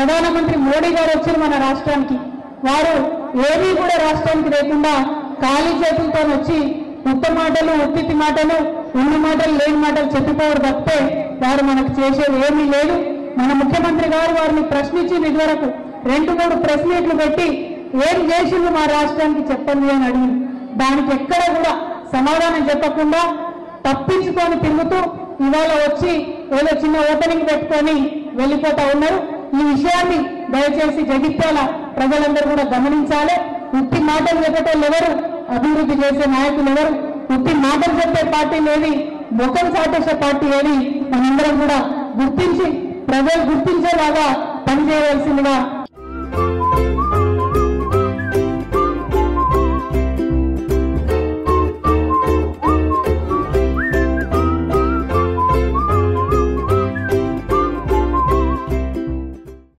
ప్రధానమంత్రి మోడీ గారు వచ్చారు మన రాష్ట్రానికి వారు ఏమీ కూడా రాష్ట్రానికి లేకుండా ఖాళీ చేతులతో వచ్చి ఉత్త మాటలు ఉత్తితి మాటలు ఉన్న మాటలు లేని మాటలు చెప్పిపోవరు తప్పితే వారు మనకు చేసేది ఏమీ లేదు మన ముఖ్యమంత్రి గారు వారిని ప్రశ్నించింది ఇదివరకు రెండు మూడు ప్రెస్ మీట్లు పెట్టి ఏం చేసింది మా రాష్ట్రానికి చెప్పండి అని అడిగింది దానికి ఎక్కడ కూడా సమాధానం చెప్పకుండా తప్పించుకొని తిరుగుతూ ఇవాళ వచ్చి ఏదో చిన్న ఓపెనింగ్ పెట్టుకొని వెళ్ళిపోతా ఉన్నారు ఈ విషయాన్ని దయచేసి జగిత్యాల ప్రజలందరూ కూడా గమనించాలి ఉత్తి మాటలు చెప్పేటోళ్ళు ఎవరు అభివృద్ధి చేసే నాయకులు ఎవరు ఉత్తి మాటలు చెప్పే పార్టీలు ఏది ముఖం సాటేసే పార్టీ ఏది మనందరం కూడా గుర్తించి ప్రజలు గుర్తించేలాగా పనిచేయవలసిందిగా